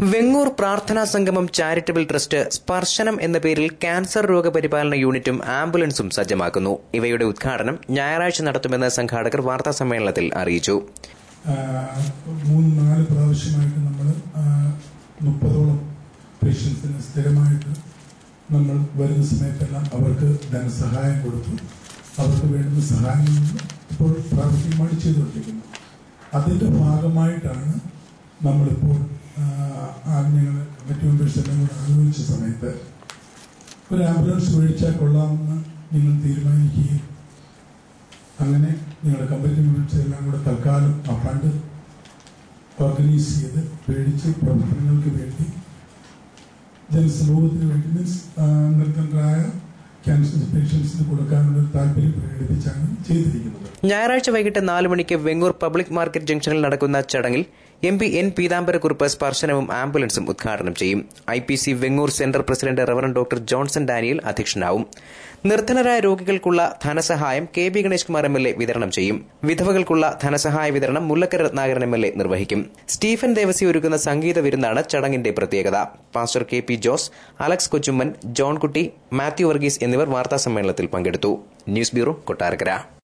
വെങ്ങൂർ പ്രാർത്ഥനാ സംഗമം charitable trust സ്പർശനം എന്ന പേരിൽ ക്യാൻസർ രോഗപരിപാലന യൂണിറ്റും ആംബുലൻസും സജ്ജമാക്കുന്നു ഇവയുടെ ഉദ്ഘാടനം ഞായറാഴ്ച നടത്തുമെന്ന് സംഘാടകർ വാർത്താ സമ്മേളനത്തിൽ അറിയിച്ചു മൂന്ന് നാല് പ്രാവശ്യമായിട്ട് നമ്മൾ മുപ്പതോളം പേഷ്യൻസിന് സ്ഥിരമായിട്ട് നമ്മൾ വരുന്ന സമയത്തെല്ലാം അവർക്ക് ധനസഹായം കൊടുത്തു അവർക്ക് വേണ്ടുന്ന സഹായങ്ങൾ ഇപ്പോൾ പ്രാഥമികമായി ചെയ്തുകൊണ്ടിരിക്കുന്നു അതിന്റെ ഭാഗമായിട്ടാണ് നമ്മളിപ്പോൾ ഞങ്ങൾ കമ്മിറ്റി മെമ്പേഴ്സ് എല്ലാം കൂടെ ആലോചിച്ച സമയത്ത് ഒരു ആംബുലൻസ് മേടിച്ചാൽ കൊള്ളാമെന്ന് നിങ്ങൾ തീരുമാനിക്കുകയും അങ്ങനെ നിങ്ങളുടെ കമ്മിറ്റി മെമ്പേഴ്സ് എല്ലാം കൂടെ തൽക്കാലം ആ ഫണ്ട് ഓർഗനൈസ് ചെയ്ത് മേടിച്ച് പ്രവർത്തനങ്ങൾക്ക് വേണ്ടി ജനസമൂഹത്തിന് വേണ്ടി മീൻസ് നിർദ്ധനരായ ക്യാൻസർ പേഷ്യൻസിന് കൊടുക്കാനുള്ള താല്പര്യം പ്രകടിപ്പിച്ചാണ് ചെയ്തിരിക്കുന്നത് ഞായറാഴ്ച വൈകിട്ട് നാല് മണിക്ക് വെങ്ങൂർ പബ്ലിക് മാർക്കറ്റ് ജംഗ്ഷനിൽ നടക്കുന്ന ചടങ്ങിൽ എം പി എൻ പീതാംബരക്കുറുപ്പ് സ്പർശനവും ആംബുലൻസും ഉദ്ഘാടനം ചെയ്യും I P C Vengoor centre president reverend doctor Johnson Daniel അധ്യക്ഷനാവും നിർധനരായ രോഗികൾക്കുള്ള ധനസഹായം K B Ganesh Kumar M L A വിതരണം ചെയ്യും വിധവകൾക്കുള്ള ധനസഹായ വിതരണം Mullakkara Ratnakaran M L A നിർവഹിക്കും സ്റ്റീഫൻ ദേവസി ഒരുക്കുന്ന സംഗീത വിരുന്നാണ് ചടങ്ങിന്റെ പ്രത്യേകത pastor K P Jose Alex Kochumman Johnkutty Mathew Varghese എന്നിവർ വാർത്താസമ്മേളനത്തിൽ പങ്കെടുത്തു ന്യൂസ് ബ്യൂറോ കൊട്ടാരക്കര